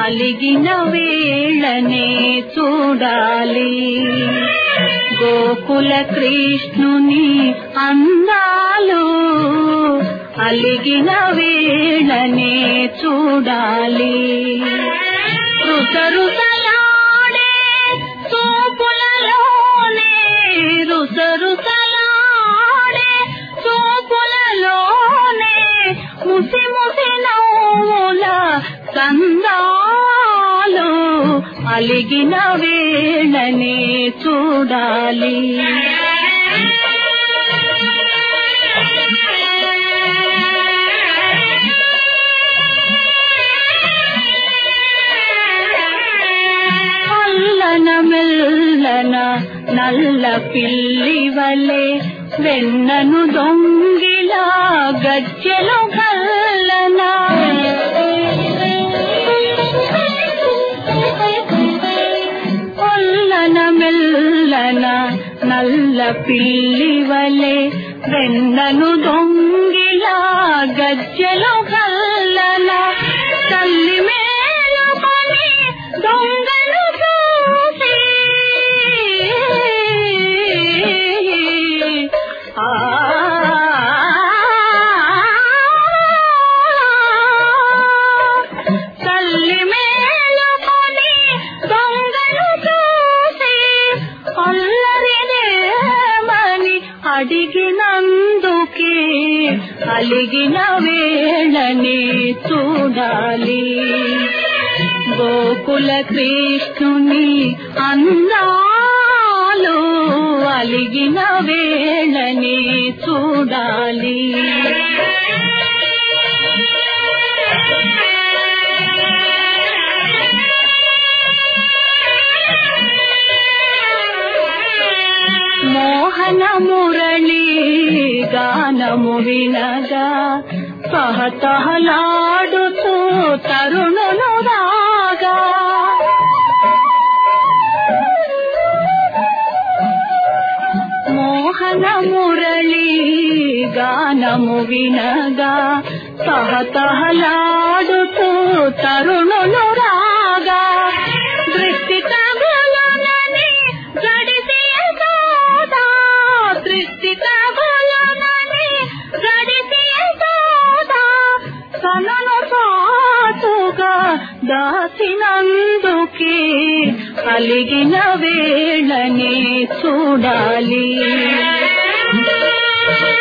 అలిగిన వేళనే చూడాలి గోకుల కృష్ణుని అందాలు అలిగిన వేళనే చూడాలి రుసరుసలాడే చూపులలోనే రుసరుసలాడే చూపులలోనే ముసి ముసి నవ్వుల కందాలు అలిగిన వేళనే చూడాలి అల్లన మెల్లన నల్ల పిల్లివలే వెన్నను దొంగిలా గజ్జెలు గల్లన అల్లన మెల్లన నల్ల పిల్లివలే వెన్నను దొంగిలా గజ్జెలు గల్లన తల్లి మేలుకొని దొంగలు చూసి ఆ తల్లి మేలుకొని దొంగలు చూసి అల్లరినేమని అడిగినందుకే అలిగిన వేళని చూడాలి గోకుల కృష్ణుని అందాలు అలిగిన వేళని చూడాలి మోహన మురళి గానము వినగా సహతహలాడుతూ తరుణులు రాగా మోహన మురళి గానము వినగా సహతహలాడుతూ తరుణులు రాగా దృష్టి తగులనని గడిసి సోదా దృష్టి తగులనని గడిసి సోదా తనను పాటుగా దాసినందుకే అలిగిన వేళనే చూడాలి